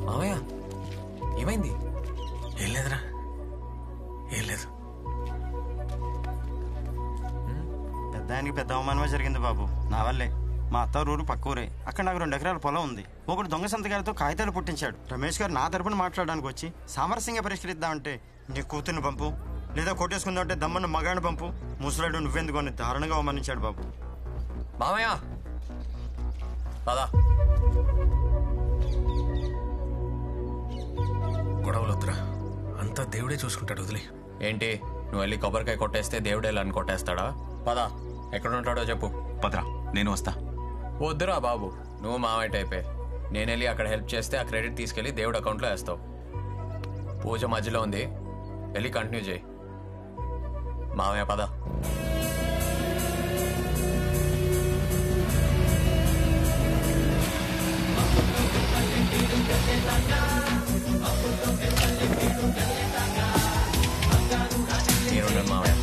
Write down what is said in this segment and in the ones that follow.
మామయ్య ఏమైంది ఏం లేదురా ఏం లేదు పెద్ద ఆయనకి పెద్ద అవమానమే జరిగింది బాబు నా వల్లే మా అత్త ఊరు పక్క ఊరే అక్కడ నాకు రెండు ఎకరాల పొలం ఉంది ఒకడు దొంగ సంతకాలతో కాగితాలు పుట్టించాడు రమేష్ గారు నా తరపున మాట్లాడడానికి వచ్చి సామరస్యంగా పరిష్కరిద్దామంటే నీ కూతుర్ని పంపు లేదా కొట్టేసుకుందామంటే దమ్మన్న మగాడిని పంపు ముసలాడు నువ్వెందుకు అని దారుణంగా అవమానించాడు బాబు మామయ్య పదా గొడవలు వద్దురా అంతా దేవుడే చూసుకుంటాడు వదిలే ఏంటి నువ్వు వెళ్ళి కొబ్బరికాయ కొట్టేస్తే దేవుడే వెళ్ళని కొట్టేస్తాడా పదా ఎక్కడ ఉంటాడో చెప్పు పదరా నేను వస్తా వద్దురా బాబు నువ్వు మామయ్య టైపే నేను వెళ్ళి అక్కడ హెల్ప్ చేస్తే ఆ క్రెడిట్ తీసుకెళ్లి దేవుడు అకౌంట్లో వేస్తావు పూజ మధ్యలో ఉంది వెళ్ళి కంటిన్యూ చేయి మామయ్య పద నేనున్నాను మామయ్య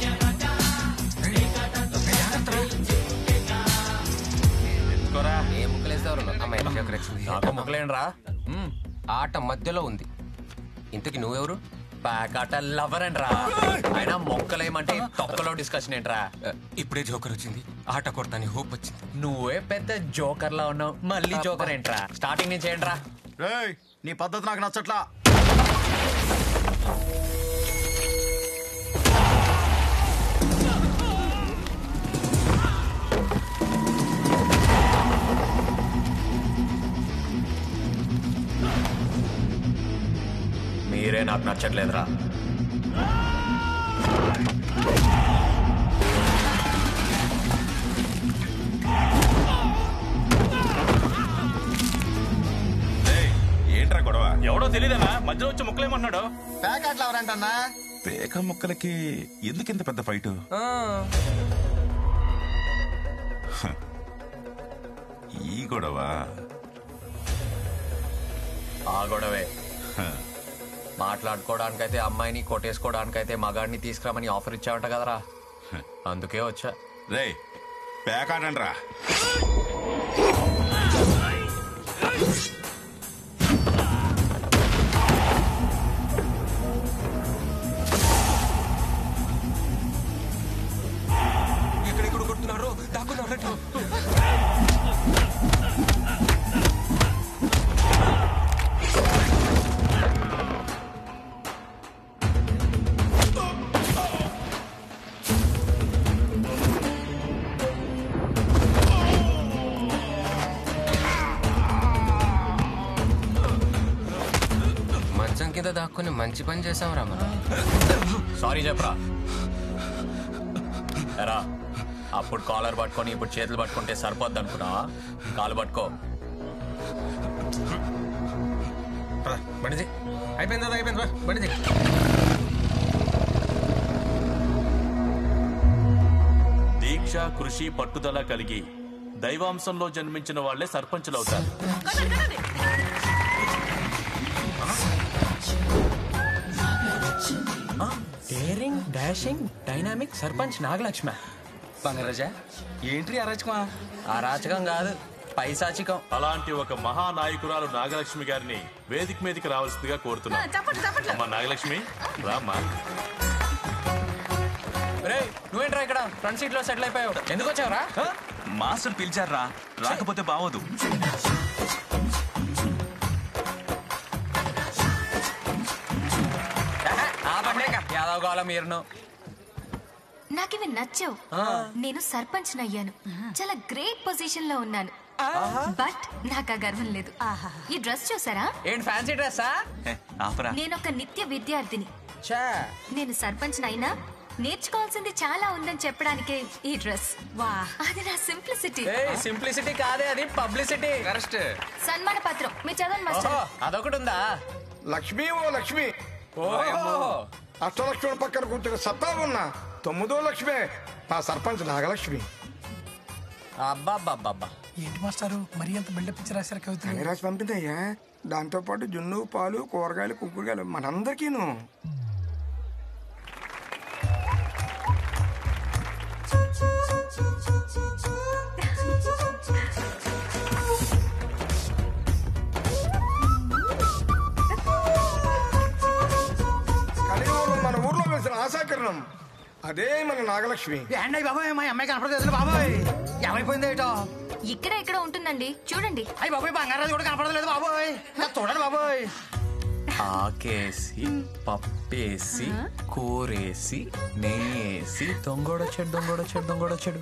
ఏ ముక్కలేసేవారు అమ్మాయి జోకర్ వచ్చింది నాకు ముక్కలేండ్రా మ్మ్. ఆట మధ్యలో ఉంది ఇంతకి నువ్వెవరు ప్యాకాట లవర్ అండ్రా ఆయన మొక్కలేమంటే తొక్కలో డిస్కషన్ ఏంట్రా ఆ, ఇప్పుడే జోకర్ వచ్చింది ఆట కొడతాని హోప్ వచ్చింది నువ్వే పెద్ద జోకర్ లా ఉన్నావు మళ్ళీ జోకర్ ఏంట్రా స్టార్టింగ్ నుంచి ఏంట్రా నీ పద్ధతి నాకు నచ్చట్లా మీరే నాకు నచ్చట్లేదురా ఏంట్రా గొడవ ఎవడో తెలియదన్నా మధ్యలో వచ్చి ముక్కలేమన్నాడు ప్యాకెట్లు ఎవరంటన్నా పేక ముక్కలకి ఎందుకింత పెద్ద ఫైట్ ఈ గొడవ ఆ గొడవే మాట్లాడుకోవడానికైతే అమ్మాయిని కొట్టేసుకోవడానికైతే మగాడిని తీసుకురామని ఆఫర్ ఇచ్చావంట కదరా అందుకే వచ్చా రే పేకాడండ్రా ఎక్కడెక్కడ కొడుతున్నారు దాక్కున్నారు మంచం కింద దాక్కుని మంచి పని చేసాం రా మనం సారీ చెప్పరా ఎరా అప్పుడు కాలర్ పట్టుకొని ఇప్పుడు చేతులు పట్టుకుంటే సరిపోద్ది అనుకున్నావా కాలు పట్టుకో బండిది అయిపోయింది అది అయిపోయింది బా, బండిది దీక్ష కృషి పట్టుదల కలిగి దైవాంశంలో జన్మించిన వాళ్లే సర్పంచులు అవుతారు daring dashing dynamic sarpanch Nagalakshmi బంగారాజా ఏంటి అరాచకమా అరాచకం కాదు పైసాచికం అలాంటి ఒక మహానాయకురాలు నాగలక్ష్మి గారిని వేదిక మీదకి రావాల్సిందిగా కోరుతున్నాం అమ్మా నాగలక్ష్మి రామ్మా రే నువ్వేంట్రా ఇక్కడ ఫ్రంట్ సీట్ లో సెటిల్ అయిపోయావు ఎందుకు వచ్చావురా మాస్టర్ పిలిచారా రాకపోతే బావదు ఆ బండే యాదవ్ కావాలా మీరును నాకివి నచ్చావు నేను సర్పంచ్ అయ్యాను చాలా గ్రేట్ పొజిషన్ లో ఉన్నాను బట్ నాకు ఆ గర్వం లేదు ఈ డ్రెస్ చూసారా ఏంటి ఫ్యాన్సీ డ్రెస్సా హే, ఆపరా నేను ఒక నిత్య విద్యార్థిని చా నేను సర్పంచ్ అయినా నేర్చుకోవాల్సింది చాలా ఉందని చెప్పడానికే ఈ డ్రెస్ వా అది నా సింప్లిసిటీ ఏ సింప్లిసిటీ కాదే అది పబ్లిసిటీ కరెక్ట్ సన్మాన పత్రం మీ చదవండి మాస్టర్ ఓహో అదొకటి ఉందా లక్ష్మీ ఓ లక్ష్మి ఓహో అష్టలక్ష్మి పక్కన కూర్చుని సత్తా ఉన్న తొమ్మిదో లక్ష్మే మా సర్పంచ్ నాగలక్ష్మి అబ్బాబ్బాబ్బా ఏంటి మాస్టారు మరీ అంత బిల్డప్ ఇచ్చి రాశారు కవితలు అని రాసి పంపిందయ్యా దాంతో పాటు జున్ను పాలు కూరగాయలు కుంకుడుగాయలు మనందరికీను ప్రాబ్లం అదే మన నాగలక్ష్మి ఏండి బాబాయ్ మా అమ్మాయి కనపడలేదు బాబాయ్ ఏమైపోయింది ఏటో ఇక్కడ ఇక్కడ ఉంటుందండి చూడండి అయ్యి బాబాయ్ బంగారాజు కూడా కనపడలేదు బాబాయ్ నాకు చూడండి బాబాయ్ ఆకేసి పప్పేసి కూరేసి నెయ్యేసి దొంగోడొచ్చాడు దొంగోడొచ్చాడు దొంగోడొచ్చాడు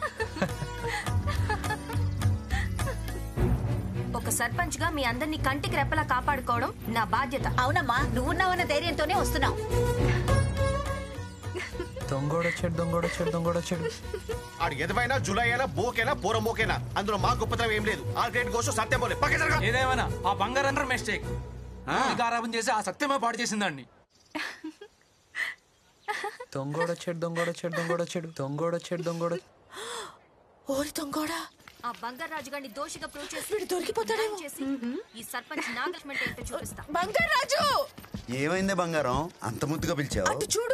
ఒక సర్పంచ్ గా మీ అందరినీ కంటికి రెప్పలా కాపాడుకోవడం నా బాధ్యత అవునమ్మా నువ్వున్నావన్న ధైర్యంతోనే వస్తున్నావు దొంగోడొచ్చాడు దొంగోడొచ్చాడు దొంగోడొచ్చాడు ఆడు ఎదవైనా జులై అయినా బోకేనా పోరం బోకేనా అందులో మా గొప్పతనం ఏం లేదు ఆ గ్రేట్ గోసు సత్యం పోలే పక్క జరగ ఏదేమైనా ఆ బంగారం మిస్టేక్ గారాబం చేసి ఆ సత్యమే పాడు చేసిందండి దొంగోడొచ్చాడు దొంగోడొచ్చాడు దొంగోడొచ్చాడు దొంగోడొచ్చాడు దొంగోడ ఓరి దొంగోడా ఆ బంగారాజు గారిని దోషిగా ప్రూవ్ చేసి వీడు దొరికిపోతాడేమో. చేసి ఈ సర్పంచ్ నాగలక్ష్మి అంటే ఏంటో చూపిస్తా బంగారాజు ఏమైందే బంగారం అంత ముద్దుగా పిలిచావు అటు చూడు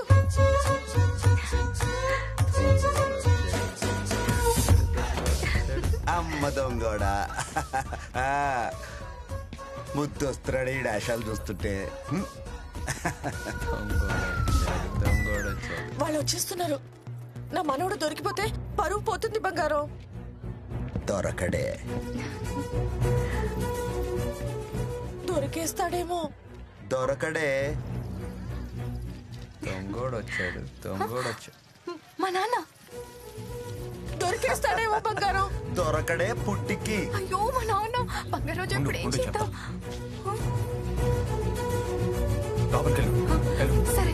అమ్మ దొంగోడా ఆ, ముద్దొస్తున్నాడు ఈ డాషాలు చూస్తుంటే హ్మ్. దొంగోడొచ్చాడు దొంగోడొచ్చాడు వాళ్ళు వచ్చేస్తున్నారు నా మనవడు దొరికిపోతే పరువు పోతుంది బంగారం దొరకడే దొరికేస్తాడేమో దొరకడే దొంగోడొచ్చాడు దొంగోడొచ్చాడు మా నాన్న దొరికేస్తాడేమో బంగారం దొరకడే పుట్టికి అయ్యో మా నాన్న బంగారాజు ఇప్పుడు ఏం ఉండు, చేద్దాం లోపలికి వెళ్ళు వెళ్ళు సరే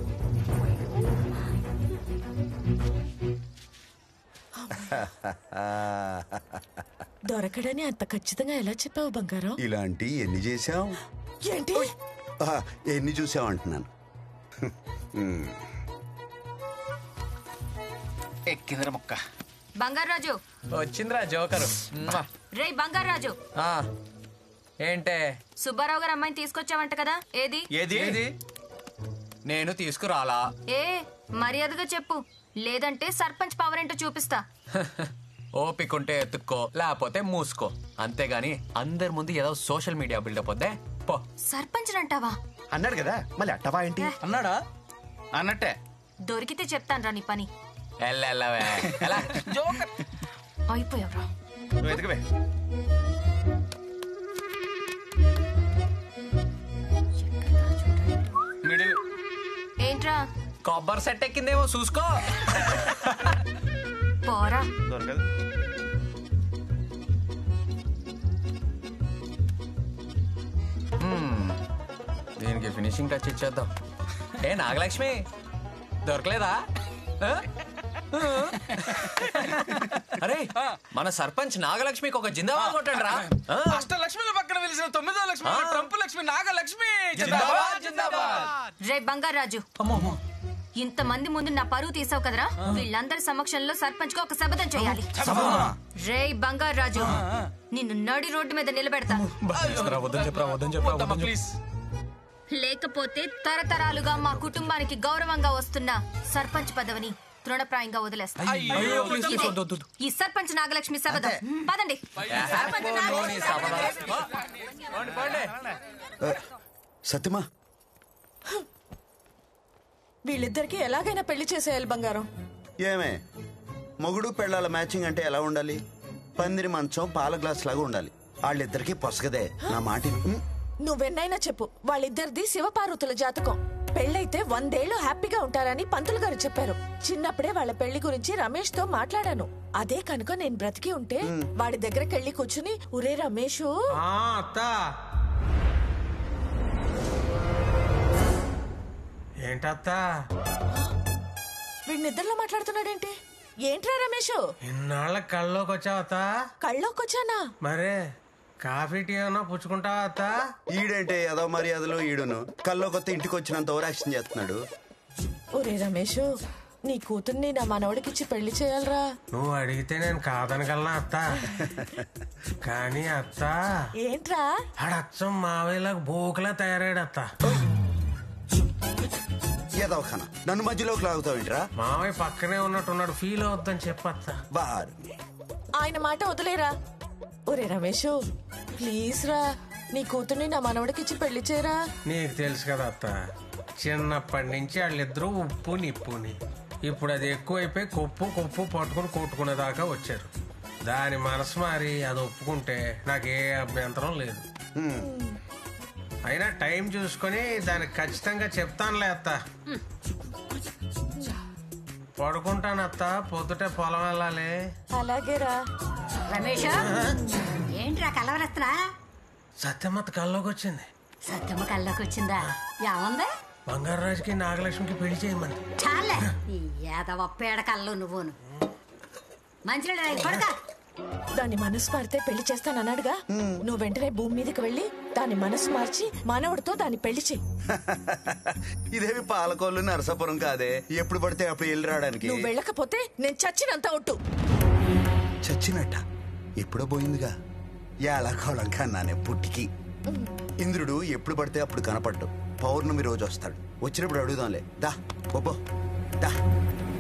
దొరకడని అంత ఖచ్చితంగా ఎలా చెప్పావు బంగారం ఇలాంటి ఎన్ని చేశాం ఏంటి ఆ, ఎన్ని చూసాం అంటున్నాను హ్మ్. ఎక్కిందిర ముక్క బంగారాజు వచ్చిందిరా జోకరు మ్మా. రే బంగారాజు ఆ, ఏంటే సుబ్బారావు గారు అమ్మాయిని తీసుకొచ్చావంట కదా ఏది ఏది ఏది నేను తీసుకురాలా ఏ మర్యాదగా చెప్పు లేదంటే సర్పంచ్ పవర్ ఏంటో చూపిస్తా ఓపికంటే ఎత్తుక్కో లేకపోతే మూసుకో అంతేగాని అందరి ముందు ఏదో సోషల్ మీడియా బిల్డప్ వద్దే పో సర్పంచ్ అంటావా అన్నాడు కదా మళ్ళీ అట్టవా ఏంటి అన్నాడా అన్నట్టే దొరికితే చెప్తాను రా నీ పని ఎల్లెల్లవే ఎలా అయిపోయావురా నువ్వు ఎతకవే మిడిల్ ఏంట్రా కొబ్బరి సెట్ ఎక్కిందేమో చూసుకో పోరా దొరకదు మ్మ్. దీనికి ఫినిషింగ్ టచ్ ఇచ్చేద్దాం ఏ నాగలక్ష్మి దొరకలేదా ఆ? ఆ? అరే మన సర్పంచ్ నాగలక్ష్మికి ఒక జిందాబాద్ కొట్టండి రా ఆ? అష్టలక్ష్మిల పక్కన వెలిసిన తొమ్మిదో లక్ష్మి ఆ. ట్రంప్ లక్ష్మి నాగలక్ష్మి జిందాబాద్, జిందాబాద్. రే బంగారాజు ఇంతమంది ముందు నా పరువు తీసావు కదరా వీళ్ళందరి సమక్షంలో సర్పంచ్ గా ఒక శపథం చేయాలి రే బంగారాజు నిన్ను నడి రోడ్డు మీద నిలబెడతా బాధేస్తుందిరా, వద్దని చెప్పరా వద్దని చెప్పరా వద్దని చెప్పరా. ప్లీజ్ లేకపోతే తరతరాలుగా మా కుటుంబానికి గౌరవంగా వస్తున్న సర్పంచ్ పదవిని తృణప్రాయంగా వదిలేస్తా అయ్యో, ప్లీజ్, ప్లీజ్, ఇదే, వద్దు, వద్దు, వద్దు. ఈ సర్పంచ్ నాగలక్ష్మి శపథం పదండి సర్పంచ్ పోనీ, నాగలక్ష్మి సభలో. శపథం. పోండి, పోండి. ఆ, సత్యమా వీళ్ళిద్దరికి ఎలాగైనా పెళ్లి చేసేయాలి బంగారం ఏమే మొగుడు పెళ్ళాల మ్యాచింగ్ అంటే ఎలా ఉండాలి పందిరి మంచం పాల గ్లాస్ లాగా ఉండాలి వాళ్ళిద్దరికి పొసగదే నా మాట విను. ఉమ్, నువ్వెన్నైనా చెప్పు వాళ్ళిద్దరిది శివపార్వతుల జాతకం పెళ్ళైతే వందేళ్లు హ్యాపీగా ఉంటారని పంతులు గారు చెప్పారు చిన్నప్పుడే వాళ్ళ పెళ్లి గురించి రమేష్ తో మాట్లాడాను అదే కనుక నేను బ్రతికి ఉంటే వాడి దగ్గరికి వెళ్ళి కూర్చుని ఉరే రమేష్ అత్త ఏంటత్తా వీడి నిద్రలో మాట్లాడుతున్నాడేంటి ఏంట్రా రమేష్ ఇన్నాళ్ళ కళ్ళలోకి వచ్చావత్త కళ్ళోకొచ్చానా మరే కాఫీ టీ ఏమన్నా పుచ్చుకుంటావా అత్త ఈడంటే ఏదో మర్యాదలు ఈడును కల్లో కొత్త ఇంటికి వచ్చినంత ఓరాక్షన్ చేస్తున్నాడు ఒరే రమేష్ నీ కూతుర్ని నా మనవడికిచ్చి పెళ్లి చేయాలరా నువ్వు అడిగితే నేను కాదనగలనా అత్త కానీ అత్త ఏంట్రా ఆడచ్చం మావయ్యలకు బోకులా తయారాడు అత్త ఏదో ఖానా నన్ను మధ్యలోకి లాగుతావేంట్రా మావయ్య పక్కనే ఉన్నట్టున్నాడు ఫీల్ అవుద్దని చెప్పత్త బార్ ఆయన మాట వదిలేరా ఒరే రమేష్ ప్లీజ్ రా నీ కూతుర్ని నా మనవడికిచ్చి పెళ్లి చేయరా నీకు తెలుసు కదా అత్త చిన్నప్పటి నుంచి వాళ్ళిద్దరూ ఉప్పు నిప్పుని ఇప్పుడు అది ఎక్కువైపోయి కొప్పు కొప్పు పట్టుకుని కొట్టుకునేదాకా వచ్చారు దాని మనసు మారి అది ఒప్పుకుంటే నాకు ఏ అభ్యంతరం లేదు అయినా టైం చూసుకొని దానికి ఖచ్చితంగా చెప్తానులే అత్త పడుకుంటాను అత్త పొద్దుటే పొలం వెళ్ళాలి అలాగేరా రమేష్ ఏంట్రా కలవరస్తున్నా సత్యమత్త కల్లోకి వచ్చింది సత్యమ్మ కల్లోకి వచ్చిందా ఏముంది బంగారు రాజుకి నాగలక్ష్మికి పెళ్లి చేయమంది చాలే ఈ ఏదవ పేడ కళ్ళు నువ్వును మంచిగా పడక దాని మనసు మారితే పెళ్లి చేస్తానన్నాడుగా నువ్వు వెంటనే భూమి మీదకి వెళ్ళి దాని మనసు మార్చి మానవుడితో దాన్ని పెళ్లి చెయ్యి ఇదేమి పాలకోళ్ళు నరసాపురం కాదే ఎప్పుడు పడితే అప్పుడు వెళ్ళి రావడానికి నువ్వు వెళ్ళకపోతే నేను చచ్చినంత ఒట్టు చచ్చినట్ట ఎప్పుడో పోయిందిగా ఏళకోళం కన్నానే పుట్టికి ఇంద్రుడు ఎప్పుడు పడితే అప్పుడు కనపడ్డు పౌర్ణమి రోజు వస్తాడు వచ్చినప్పుడు అడుగుదాంలే దా బొబ్బో దా